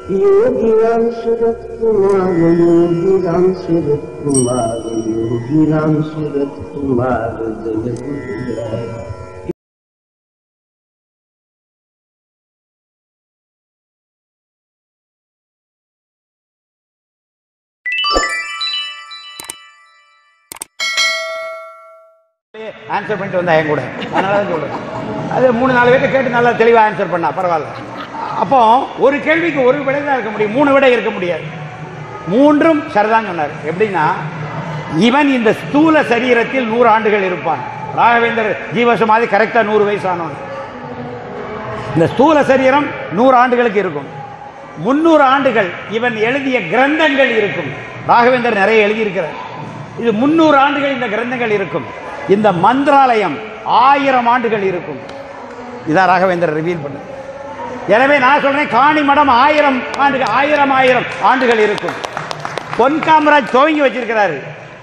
योगी राम सूरत कुमार योगी राम सूरत कुमार योगी राम सूरत कुमार जय गुरुराय ஆன்சர் பண்ணிட்டு வந்தா என் கூட அதனால தான் சொல்றேன் அது மூணு நாலு பேர்ட்ட கேட்டு நல்லா தெளிவாக ஆன்சர் பண்ணா பரவாயில்ல அப்போ ஒரு கேள்விக்கு ஒரு விடை தான் இருக்க முடியும் மூணு விடை இருக்க முடியாது மூன்றும் சரிதான் சொன்னார் எப்படின்னா இவன் இந்த ஸ்தூல சரீரத்தில் நூறு ஆண்டுகள் இருப்பான் ராகவேந்தர் ஜீவசமாதி கரெக்டாக நூறு வயசு ஆனவன் இந்த ஸ்தூல சரீரம் நூறு ஆண்டுகளுக்கு இருக்கும் முன்னூறு ஆண்டுகள் இவன் எழுதிய கிரந்தங்கள் இருக்கும் ராகவேந்தர் நிறைய எழுதியிருக்கிறார் இது முன்னூறு ஆண்டுகள் இந்த கிரந்தங்கள் இருக்கும் இந்த மந்திராலயம் ஆயிரம் ஆண்டுகள் இருக்கும் இதான் ராகவேந்தர் ரிவீல் பண்ணு எனவே நான் சொல்றேன் காணி மடம் ஆயிரம் ஆண்டுகள் ஆயிரம் ஆயிரம் ஆண்டுகள் இருக்கும் பொன் காமராஜ் துவங்கி வச்சிருக்கிறாரு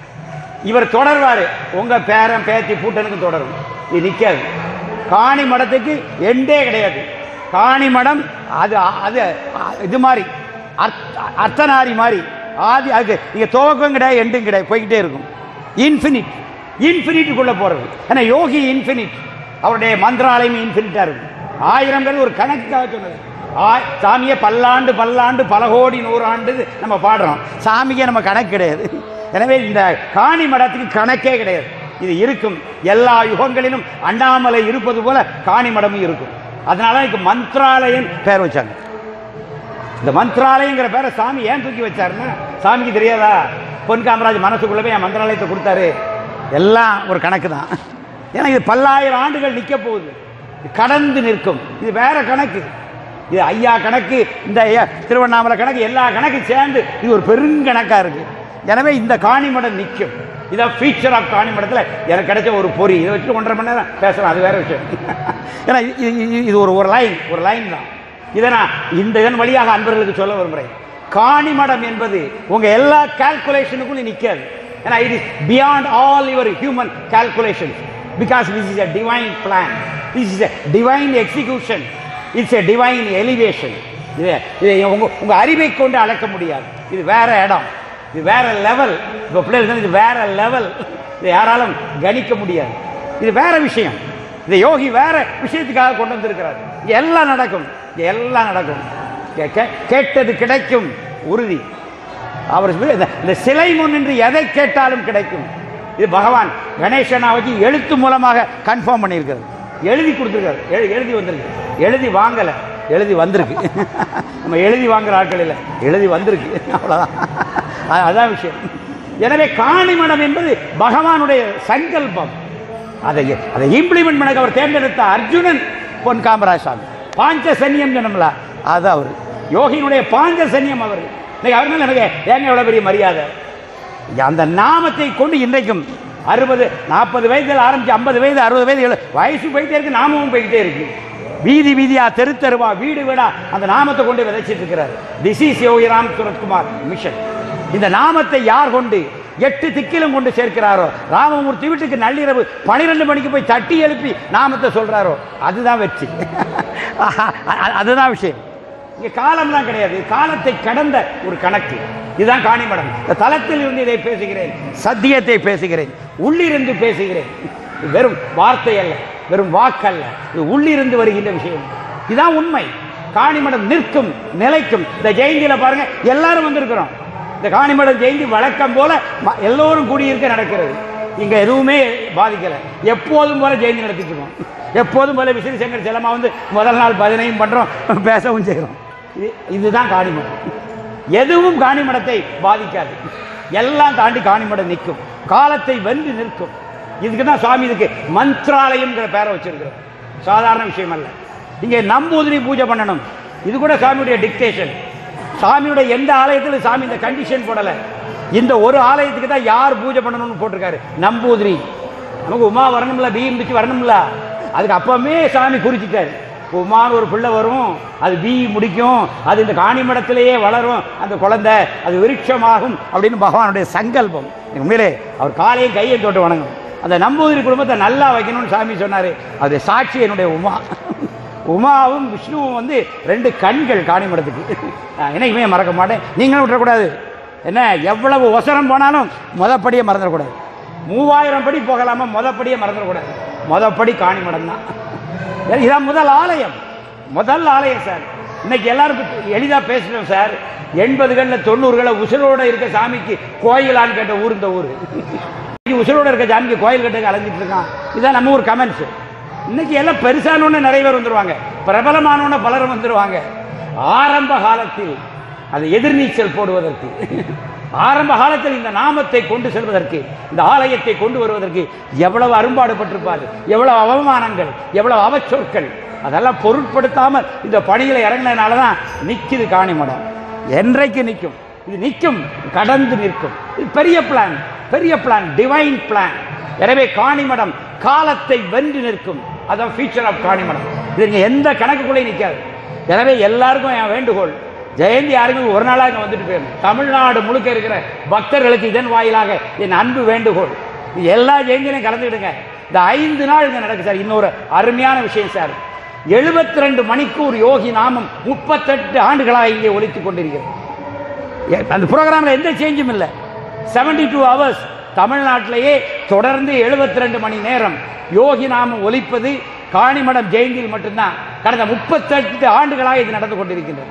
இவர் தொடர்வாரு உங்க பேரன் பேத்தி பூட்டனுக்கு தொடரும் இது நிக்காது காணி மடத்துக்கு எண்டே கிடையாது காணி மடம் அது அது இது மாதிரி அர்த்த- அர்த்தநாரி மாதிரி ஆதி அதுக்கு இங்க துவக்கம் கிடையாது எண்டும் கிடையாது போய்கிட்டே இருக்கும் இன்ஃபினிட் இன்ஃபினிட்டுக்குள்ள போறது ஏன்னா யோகி இன்ஃபினிட் அவருடைய மந்திராலயம் இன்ஃபினிட்டா இருக்கும் ஆயிரங்கிறது ஒரு கணக்குக்காக சொன்னது ஆய் சாமியை பல்லாண்டு பல்லாண்டு பல கோடி நூறாண்டு நம்ம பாடுறோம் சாமிக்கே நம்ம கணக்கு கிடையாது எனவே இந்த காணி மடத்துக்கு கணக்கே கிடையாது இது இருக்கும் எல்லா யுகங்களிலும் அண்ணாமலை இருப்பது போல காணி மடமும் இருக்கும் அதனால இதுக்கு மந்த்ராலயம் பேர் வச்சாங்க இந்த மந்த்ராலயங்கிற பேரை சாமி ஏன் தூக்கி வச்சாருன்னா சாமிக்கு தெரியாதா பொன் காமராஜ் மனசுக்குள்ள போய் என் மந்திராலயத்தை கொடுத்தாரு எல்லாம் ஒரு கணக்கு தான் ஏன்னா இது பல்லாயிரம் ஆண்டுகள் நிற்க போகுது இது கடந்து நிற்கும் இது வேற கணக்கு இது ஐயா கணக்கு இந்த ஐயா திருவண்ணாமலை கணக்கு எல்லா கணக்கு சேர்ந்து இது ஒரு பெருங்கணக்கா இருக்கு எனவே இந்த காணிமடம் நிற்கும் இதான் ஃபீச்சர் ஆஃப் காணிமடத்தில் எனக்கு கிடைச்ச ஒரு பொறி இதை வச்சு ஒன்றரை மணி நேரம் பேசலாம் அது வேற விஷயம் ஏன்னா இது- இது- இது ஒரு ஒரு லைன் ஒரு லைன் தான் இதை நான் இந்த இதன் வழியாக அன்பர்களுக்கு சொல்ல விரும்புகிறேன் காணிமடம் என்பது உங்க எல்லா கால்குலேஷனுக்கும் நிற்காது ஏன்னா it is beyond all your human calculation because this is a divine plan this is a divine execution it's a divine elevation இது இதை உங்க உங்க அறிவை கொண்டு அளக்க முடியாது இது வேற இடம் இது வேற லெவல் இப்போ பிள்ளைகள் சொன்னது, இது வேற லெவல் இதை யாராலும் கணிக்க முடியாது இது வேற விஷயம் இந்த யோகி வேற விஷயத்துக்காக கொண்டு வந்திருக்கிறார் இங்க எல்லாம் நடக்கும் இங்க எல்லாம் நடக்கும் கே- கே- கேட்டது கிடைக்கும் உறுதி அவர் சொல்லி, இந்த- இந்த சிலை முன்னின்று எதை கேட்டாலும் கிடைக்கும் இது பகவான் கணேசனா வச்சு எழுத்து மூலமாக கன்ஃபார்ம் பண்ணியிருக்கிறது எழுதி கொடுத்துருக்காரு எழு- எழுதி வந்திருக்கு எழுதி வாங்கல எழுதி வந்திருக்கு நம்ம எழுதி வாங்குற ஆட்கள் இல்லை எழுதி வந்திருக்கு அவ்வளோதான் அ- அதான் விஷயம் எனவே காணிமடம் என்பது பகவானுடைய சங்கல்பம் அதை அதை இம்ப்ளிமெண்ட் பண்ண அவர் தேர்ந்தெடுத்த அர்ஜுனன் பொன் காமராஜ் சாமி பாஞ்சசன்யம் சொன்னோம்ல அது அவர் யோகியினுடைய பாஞ்சசன்யம் அவர் இன்னைக்கு அவர் மேல எனக்கு ஏங்க எவ்வளவு பெரிய மரியாதை அந்த நாமத்தை கொண்டு இன்றைக்கும் அறுபது நாற்பது வயதில் ஆரம்பிச்சு ஐம்பது வயது அறுபது வயது எழு- வயசு போயிட்டே இருக்கு நாமமும் போய்கிட்டே இருக்கு வீதி வீதியா தெரு தெருவா வீடு வீடா அந்த நாமத்தை கொண்டு விதைச்சிட்டு இருக்கிறார் this is Yogiram Suratkumar mission இந்த நாமத்தை யார் கொண்டு எட்டு திக்கிலும் கொண்டு சேர்க்கிறாரோ ராமமூர்த்தி வீட்டுக்கு நள்ளிரவு பனிரெண்டு மணிக்கு போய் தட்டி எழுப்பி நாமத்தை சொல்றாரோ அதுதான் வெற்றி அ- அதுதான் விஷயம் இங்க காலம்லாம் கிடையாது காலத்தை கடந்த ஒரு கணக்கு இதுதான் காணிமடம் இந்த தளத்தில் இருந்து இதை பேசுகிறேன் சத்தியத்தை பேசுகிறேன் உள்ளிருந்து பேசுகிறேன் இது வெறும் வார்த்தை அல்ல வெறும் வாக்கல்ல இது உள்ளிருந்து வருகின்ற விஷயம் இதுதான் உண்மை காணிமடம் நிற்கும் நிலைக்கும் இந்த ஜெயந்தியில பாருங்க எல்லாரும் வந்திருக்கிறோம் இந்த காணிமடம் ஜெயந்தி வழக்கம் போல ம- எல்லோரும் கூடியிருக்க நடக்கிறது இங்க எதுவுமே பாதிக்கல எப்போதும் போல ஜெயந்தி நடத்திட்டு இருக்கோம் எப்போதும் போல விசிறி சங்கர் செல்லமா வந்து முதல் நாள் பதினையும் பண்றோம் பேசவும் செய்கிறோம் இது இதுதான் காணிமடம் எதுவும் காணிமடத்தை பாதிக்காது எல்லாம் தாண்டி காணிமடம் நிற்கும் காலத்தை வென்று நிற்கும் இதுக்கு தான் சுவாமி இதுக்கு மந்த்ராலயம்ங்கிற பேரை வச்சிருக்கிறோம் சாதாரண விஷயம் அல்ல இங்கே நம்பூதிரி பூஜை பண்ணணும் இது கூட சாமியுடைய டிக்டேஷன் சாமியுடைய எந்த ஆலயத்திலும் சாமி இந்த கண்டிஷன் போடல இந்த ஒரு ஆலயத்துக்கு தான் யார் பூஜை பண்ணணும்னு போட்டிருக்காரு நம்பூதிரி நமக்கு உமா வரணும்ல பி இருந்துச்சு வரணும்ல அதுக்கு அப்பவே சாமி குறிச்சிட்டாரு உமான்னு ஒரு பிள்ளை வரும் அது பி முடிக்கும் அது இந்த காணிமடத்திலேயே வளரும் அந்த குழந்தை அது விருட்சமாகும் அப்படின்னு பகவானுடைய சங்கல்பம் உண்மையிலே அவர் காலையும் கையை தொட்டு வணங்கணும் அந்த நம்பூதிரி குடும்பத்தை நல்லா வைக்கணும்னு சாமி சொன்னாரு அது சாட்சி என்னுடைய உமா உமாவும் விஷ்ணுவும் வந்து ரெண்டு கண்கள் காணிமடத்துக்கு நான் என்னைக்குமே மறக்க மாட்டேன் நீங்களும் விட்டுறக்கூடாது என்ன எவ்வளவு ஒசரம் போனாலும் முதப்படியே மறந்துடக்கூடாது மூவாயிரம் படி போகலாமா முதப்படியே மறந்துடக்கூடாது முதப்படி காணிமடம் தான் இதான் முதல் ஆலயம் முதல் ஆலயம் சார் இன்னைக்கு எல்லாருக்கும் எளிதாக பேசுகிறோம் சார் எண்பதுகளில் தொண்ணூறுகளில் உசுரோட இருக்க சாமிக்கு கோயிலான்னு கேட்ட ஊர் இந்த ஊர் இன்னைக்கு உசுரோட இருக்க சாமிக்கு கோயில் கட்டுக்கு அலைஞ்சிட்டு இருக்கான் இதான் நம்ம ஊர் கமெண்ட்ஸ் இன்னைக்கு எல்லாம் பெருசானோன்னு நிறைய பேர் வந்துருவாங்க பிரபலமானோன்னு பலரும் வந்துருவாங்க ஆரம்ப காலத்தில் அது எதிர்நீச்சல் போடுவதற்கு ஆரம்ப காலத்தில் இந்த நாமத்தை கொண்டு செல்வதற்கு இந்த ஆலயத்தை கொண்டு வருவதற்கு எவ்வளவு அரும்பாடுபட்டிருப்பார் எவ்வளவு அவமானங்கள் எவ்வளவு அவச்சொற்கள் அதெல்லாம் பொருட்படுத்தாமல் இந்த பணிகளை இறங்கினதுனால தான் நிற்குது காணிமடம் என்றைக்கு நிற்கும் இது நிற்கும் கடந்து நிற்கும் இது பெரிய பிளான் பெரிய பிளான் டிவைன் பிளான் எனவே காணிமடம் காலத்தை வென்று நிற்கும் அதான் ஃபியூச்சர் ஆஃப் காணிமடம் இது நீங்க எந்த கணக்குக்குள்ளே நிற்காது எனவே எல்லாருக்கும் என் வேண்டுகோள் ஜெயந்தி யாருமே ஒரு நாளாக இங்கே வந்துட்டு போயிடணும் தமிழ்நாடு முழுக்க இருக்கிற பக்தர்களுக்கு இதன் வாயிலாக என் அன்பு வேண்டுகோள் இது எல்லா ஜெயந்தியிலையும் கலந்துக்கிடுங்க இந்த ஐந்து நாள் இங்கே நடக்கு சார் இன்னொரு அருமையான விஷயம் சார் எழுபத்தி ரெண்டு மணிக்கூர் யோகி நாமம் முப்பத்தெட்டு ஆண்டுகளாக இங்கே ஒலித்துக் கொண்டிருக்கிறது ஏ- அந்த ப்ரோக்ராமில் எந்த சேஞ்சும் இல்லை 72 டூ ஹவர்ஸ் தமிழ்நாட்டிலேயே தொடர்ந்து 72 ரெண்டு மணி நேரம் யோகி நாமம் ஒலிப்பது காணிமடம் ஜெயந்தியில் மட்டும்தான் கடந்த முப்பத்தெட்டு ஆண்டுகளாக இது நடந்து கொண்டிருக்கின்றது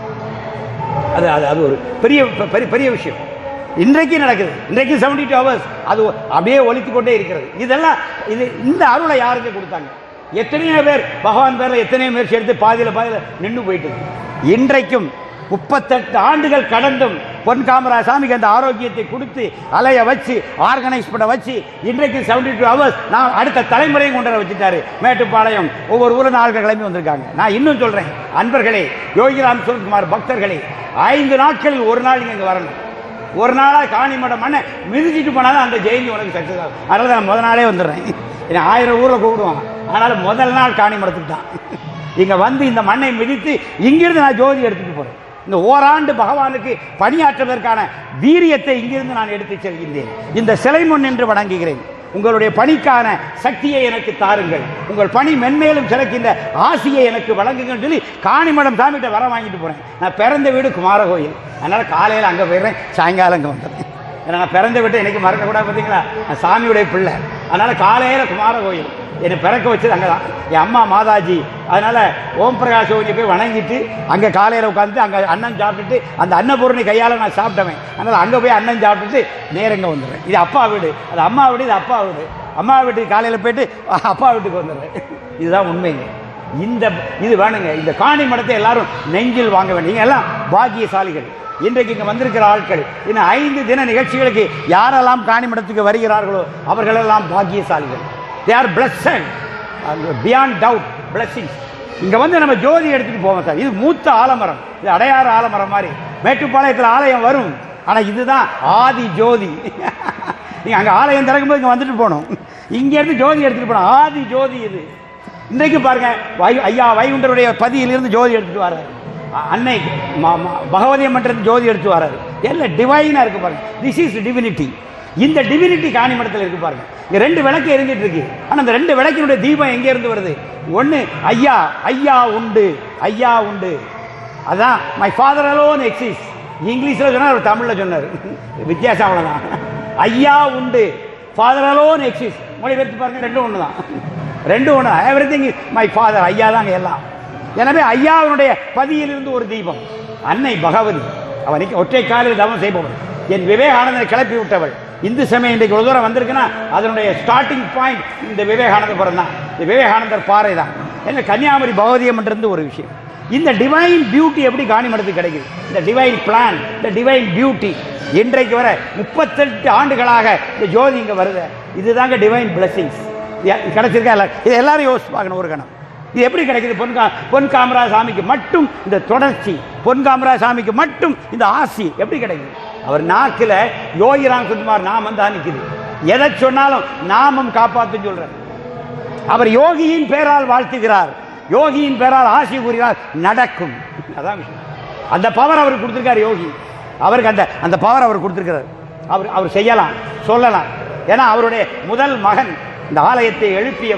அது அது அது ஒரு பெரிய பெரிய பெரிய விஷயம் இன்றைக்கு நடக்குது இன்றைக்கு 72 டூ ஹவர்ஸ் அது அப்படியே ஒலித்து கொண்டே இருக்கிறது இதெல்லாம் இது இந்த அருளை யாருக்கு கொடுத்தாங்க எத்தனையோ பேர் பகவான் பேரில் எத்தனையோ பேர் எடுத்து பாதியில் பாதியில் நின்று போயிட்டு இருக்கு. இன்றைக்கும் முப்பத்தெட்டு ஆண்டுகள் கடந்தும் பொன் காமராஜ் சாமிக்கு அந்த ஆரோக்கியத்தை கொடுத்து அலைய வச்சு ஆர்கனைஸ் பண்ண வச்சு இன்றைக்கு 72 டூ ஹவர்ஸ் நான் அடுத்த தலைமுறையும் கொண்டு வர வச்சுட்டாரு மேட்டுப்பாளையம் ஒவ்வொரு ஊரில் ஆட்கள் கிளம்பி வந்திருக்காங்க நான் இன்னும் சொல்றேன் அன்பர்களே யோகிராம் சுரத்குமார் பக்தர்களே ஐந்து நாட்களில் ஒரு நாள் நீங்க இங்க வரணும் ஒரு நாளாக காணிமடம் மண்ணை மிதிச்சிட்டு போனாதான் அந்த ஜெயந்தி உனக்கு சக்ஸஸ் ஆகும் அதனால தான் நான் முத நாளே வந்துடுறேன் என்னை ஆயிரம் ஊரில் கூப்பிடுவாங்க அதனால் முதல் நாள் காணிமடத்துக்கு தான் இங்கே வந்து இந்த மண்ணை மிதித்து இங்கிருந்து நான் ஜோதி எடுத்துட்டு போகிறேன் இந்த ஓராண்டு பகவானுக்கு பணியாற்றுவதற்கான வீரியத்தை இங்கிருந்து நான் எடுத்துச் செல்கின்றேன் இந்த சிலை முன் நின்று வணங்குகிறேன் உங்களுடைய பணிக்கான சக்தியை எனக்கு தாருங்கள் உங்கள் பணி மென்மேலும் சிறக்கின்ற ஆசியை எனக்கு வழங்குங்கன்னு சொல்லி காணிமடம் சாமிகிட்ட வர வாங்கிட்டு போறேன் நான் பிறந்த வீடு குமார கோயில் அதனால காலையில் அங்கே போயிடுறேன் சாயங்காலம் இங்கே வந்துடுறேன் ஏன்னா நான் பிறந்த வீட்டை இன்னைக்கு மறக்கக்கூடாது பார்த்தீங்களா நான் சாமியுடைய பிள்ளை அதனால காலையில் குமார கோயில் என்னை பிறக்க வச்சது அங்கே தான் என் அம்மா மாதாஜி அதனால ஓம் பிரகாஷ் ஓஞ்சி போய் வணங்கிட்டு அங்கே காலையில் உட்காந்து அங்கே அண்ணன் சாப்பிட்டுட்டு அந்த அன்னபூரணி கையால் நான் சாப்பிட்டவன் அதனால் அங்கே போய் அண்ணன் சாப்பிட்டுட்டு நேரா இங்க வந்துடுறேன் இது அப்பா வீடு அது அம்மா வீடு இது அப்பா வீடு அம்மா வீட்டுக்கு காலையில் போயிட்டு அப்பா வீட்டுக்கு வந்துடுறேன் இதுதான் உண்மைங்க இந்த இது வேணுங்க இந்த காணி மடத்தை எல்லாரும் நெஞ்சில் வாங்க வேண்டும் நீங்க எல்லாம் பாக்கியசாலிகள் இன்றைக்கு இங்கே வந்திருக்கிற ஆட்கள் இன்னும் ஐந்து தின நிகழ்ச்சிகளுக்கு யாரெல்லாம் காணி மடத்துக்கு வருகிறார்களோ அவர்களெல்லாம் பாக்கியசாலிகள் they are blessed beyond doubt blessings இங்கே வந்து நம்ம ஜோதி எடுத்துகிட்டு போவோம் சார் இது மூத்த ஆலமரம் இது அடையாறு ஆலமரம் மாதிரி மேட்டுப்பாளையத்தில் ஆலயம் வரும் ஆனால் இதுதான் ஆதி ஜோதி நீங்கள் அங்கே ஆலயம் திறக்கும்போது இங்கே வந்துட்டு போகணும் இங்கேருந்து ஜோதி எடுத்துகிட்டு போகணும் ஆதி ஜோதி இது இன்றைக்கு பாருங்க வை ஐயா வைகுண்டருடைய பதியிலிருந்து ஜோதி எடுத்துட்டு வராரு அ- அன்னை ம- ம- பகவதி மன்றம் ஜோதி எடுத்து வராரு எல்லாம் டிவைனாக இருக்கு பாருங்க திஸ் இஸ் டிவினிட்டி இந்த டிவினிட்டி காணிமடத்தில் இருக்கு பாருங்க இங்க ரெண்டு விளக்கு எரிஞ்சிட்டு இருக்கு ஆனா அந்த ரெண்டு விளக்கினுடைய தீபம் எங்க இருந்து வருது ஒண்ணு ஐயா ஐயா உண்டு ஐயா உண்டு அதான் மை ஃபாதர் அலோன் எக்ஸிஸ் இங்கிலீஷில் சொன்னார் அவர் தமிழில் சொன்னார் வித்தியாசம் அவ்வளோதான் ஐயா உண்டு ஃபாதர் அலோன் எக்ஸிஸ் மொழிபெயர்த்து பாருங்க ரெண்டும் ஒன்று தான் ரெண்டும் ஒன்று எவ்ரி திங் மை ஃபாதர் ஐயா தாங்க எல்லாம் எனவே ஐயாவினுடைய பதியிலிருந்து ஒரு தீபம் அன்னை பகவதி அவனுக்கு ஒற்றை காலில் தவம் செய்பவள் என் விவேகானந்தனை கிளப்பி விட்டவள் இந்து சமயம் இன்றைக்கு ஒரு தூரம் வந்திருக்குன்னா அதனுடைய ஸ்டார்டிங் பாயிண்ட் இந்த விவேகானந்தபுரம் தான் இந்த விவேகானந்தர் பாறை தான் என்ன கன்னியாகுமரி பகவதியம் இருந்து ஒரு விஷயம் இந்த டிவைன் பியூட்டி எப்படி காணிமடத்துக்கு கிடைக்குது இந்த டிவைன் பிளான் இந்த டிவைன் பியூட்டி இன்றைக்கு வர முப்பத்தெட்டு ஆண்டுகளாக இந்த ஜோதி இங்கே வருது இதுதாங்க டிவைன் பிளெஸிங்ஸ் கிடைச்சிருக்கா எல்லாரும் இது எல்லாரும் யோசிச்சு பார்க்கணும் ஒரு கணம் இது எப்படி கிடைக்குது பொன் கா பொன் காமராஜ சாமிக்கு மட்டும் இந்த தொடர்ச்சி பொன் காமராஜ சாமிக்கு மட்டும் இந்த ஆசி எப்படி கிடைக்குது அவர் நாக்கில் யோகிராம் சுகுமார் நாமம் தான் நிற்குது எதை சொன்னாலும் நாமம் காப்பாத்துன்னு சொல்றார் அவர் யோகியின் பேரால் வாழ்த்துகிறார் யோகியின் பேரால் ஆசி கூறுகிறார் நடக்கும் அதான் விஷயம் அந்த பவர் அவர் கொடுத்திருக்கார் யோகி அவருக்கு அந்த அந்த பவர் அவர் கொடுத்திருக்கிறார் அவர் அவர் செய்யலாம் சொல்லலாம் ஏன்னா அவருடைய முதல் மகன் இந்த ஆலயத்தை எழுப்பியவர்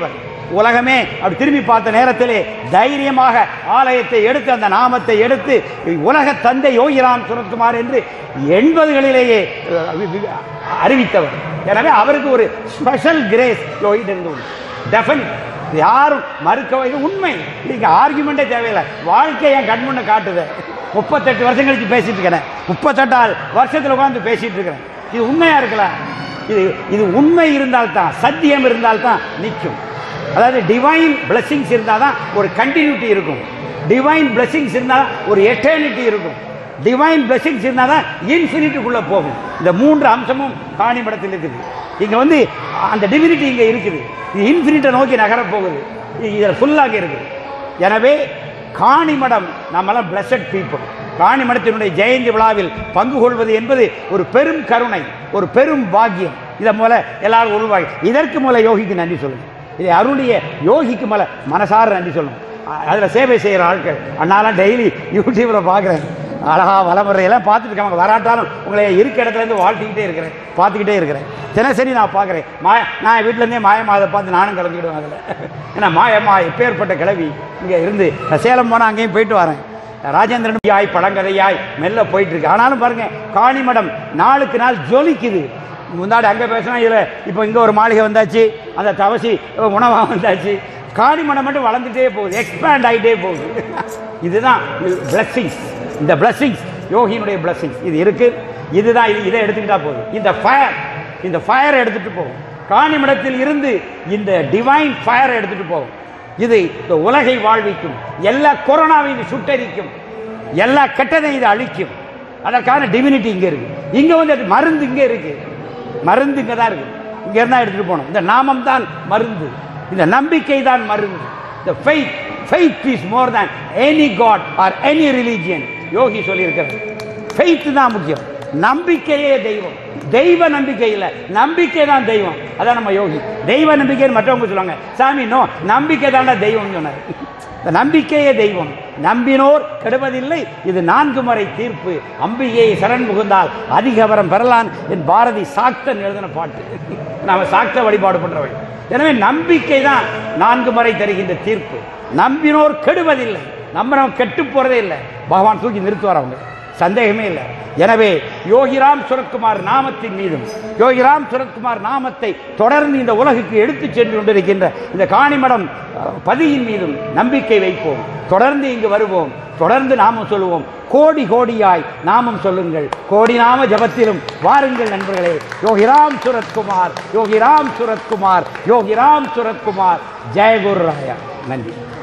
உலகமே அப்படி திரும்பி பார்த்த நேரத்திலே தைரியமாக ஆலயத்தை எடுத்து அந்த நாமத்தை எடுத்து உலக தந்தை யோகிராம் சுரத்குமார் என்று எண்பதுகளிலேயே அஹ், வி- வி- அறிவித்தவர் எனவே அவருக்கு ஒரு ஸ்பெஷல் கிரேஸ் யோகிட்டு உண்டு டெஃபினட் யாரும் மறுக்க இது உண்மை இதுக்கு ஆர்குமெண்ட்டே தேவையில்லை வாழ்க்கை என் கண்முன்ன காட்டுது முப்பத்தெட்டு வருஷம் கழிச்சு பேசிட்டு இருக்கிறேன் முப்பத்தெட்டால் வருஷத்தில் உட்காந்து பேசிட்டு இருக்கிறேன் இது உண்மையா இருக்கலாம் இது இது உண்மை இருந்தால்தான் சத்தியம் இருந்தால்தான் நிற்கும் அதாவது டிவைன் blessings இருந்தால் தான் ஒரு கண்டினியூட்டி இருக்கும் டிவைன் blessings இருந்தால் ஒரு எட்டர்னிட்டி இருக்கும் டிவைன் blessings இருந்தால் தான் இன்ஃபினிட்டிக்குள்ளே போகும் இந்த மூன்று அம்சமும் காணிமடத்தில் இருக்குது இங்கே வந்து அந்த டிவினிட்டி இங்கே இருக்குது இது இன்ஃபினிட்டை நோக்கி நகரப் போகுது இது இதில் ஃபுல்லாக இருக்குது எனவே காணிமடம் நம்மெல்லாம் பிளஸட் பீப்புள் காணிமடத்தினுடைய ஜெயந்தி விழாவில் பங்கு கொள்வது என்பது ஒரு பெரும் கருணை ஒரு பெரும் பாக்கியம் இதை மூல எல்லாரும் உருவாகி இதற்கு மூல யோகிக்கு நன்றி சொல்லுங்க இதை அருளிய யோகிக்கு மேல மனசார நன்றி சொல்லணும் அதில் சேவை செய்கிற ஆட்கள் அண்ணாலாம் டெய்லி யூடியூப்பில் பார்க்குறேன் அழகா வளமுறையெல்லாம் பார்த்துட்டு இருக்காங்க வராட்டாலும் உங்களை இருக்க இடத்துலேருந்து வாழ்த்திக்கிட்டே இருக்கிறேன் பார்த்துக்கிட்டே இருக்கிறேன் தினசரி நான் பார்க்குறேன் மாய நான் வீட்டிலேருந்தே மாயமாதை பார்த்து நானும் கலந்துக்கிடுவேன் அதில் ஏன்னா மாயமா எப்பேற்பட்ட கிளவி இங்கே இருந்து நான் சேலம் போனால் அங்கேயும் போயிட்டு வரேன் ராஜேந்திரன் யாய் பழங்கதையாய் மெல்ல போயிட்டு இருக்கு ஆனாலும் பாருங்க காணிமடம் நாளுக்கு நாள் ஜொலிக்குது முன்னாடி அங்கே பேசினா இதில் இப்போ இங்கே ஒரு மாளிகை வந்தாச்சு அந்த தவசி உணவாக வந்தாச்சு காணிமடம் மட்டும் வளர்ந்துட்டே போகுது எக்ஸ்பேண்ட் ஆகிட்டே போகுது இதுதான் பிளஸ்ஸிங்ஸ் இந்த பிளஸ்ஸிங்ஸ் யோகியினுடைய பிளஸ்ஸிங்ஸ் இது இருக்கு இதுதான் இது இதை எடுத்துக்கிட்டா போதும் இந்த ஃபயர் இந்த ஃபயரை எடுத்துட்டு போகும் காணிமடத்தில் இருந்து இந்த டிவைன் ஃபயரை எடுத்துட்டு போகும் இது இந்த உலகை வாழ்விக்கும் எல்லா கொரோனாவையும் இது சுட்டரிக்கும் எல்லா கெட்டதையும் இது அழிக்கும் அதற்கான டிவினிட்டி இங்கே இருக்கு இங்கே வந்து அது மருந்து இங்கே இருக்கு மருந்து இங்கே தான் இருக்கு இங்கே இருந்தால் எடுத்துகிட்டு போகணும் இந்த நாமம் தான் மருந்து இந்த நம்பிக்கை தான் மருந்து இந்த faith faith is more than any god or any religion Yogi சொல்லியிருக்கிறார் ஃபெய்த் தான் முக்கியம் நம்பிக்கையே தெய்வம் தெய்வ நம்பிக்கை இல்லை நம்பிக்கை தான் தெய்வம் அதான் நம்ம யோகி தெய்வ நம்பிக்கைன்னு மற்றவங்க சொல்லுவாங்க சாமி நோ நம்பிக்கை தான்டா தெய்வம்னு சொன்னார் இந்த நம்பிக்கையே தெய்வம் நம்பினோர் கெடுவதில்லை இது நான்கு முறை தீர்ப்பு அம்பிகையை சரண் புகுந்தால் அதிக வரம் பெறலான் என் பாரதி சாக்தன் எழுதின பாட்டு நாம சாக்த வழிபாடு பண்றவன் எனவே நம்பிக்கை தான் நான்கு முறை தருகின்ற தீர்ப்பு நம்பினோர் கெடுவதில்லை நம்பினவன் கெட்டு போறதே இல்லை பகவான் தூக்கி நிறுத்துவார் அவங்க சந்தேகமே இல்லை எனவே யோகிராம் சுரத்குமார் நாமத்தின் மீதும் யோகிராம் சுரத்குமார் நாமத்தை தொடர்ந்து இந்த உலகுக்கு எடுத்துச் சென்று கொண்டிருக்கின்ற இந்த காணிமடம் அஹ், பதியின் மீதும் நம்பிக்கை வைப்போம் தொடர்ந்து இங்கு வருவோம் தொடர்ந்து நாமம் சொல்லுவோம் கோடி கோடியாய் நாமம் சொல்லுங்கள் கோடி நாம ஜபத்திலும் வாருங்கள் நண்பர்களே யோகிராம் சுரத்குமார் யோகிராம் சுரத்குமார் யோகிராம் சுரத்குமார் ஜெயகுரு ராயா நன்றி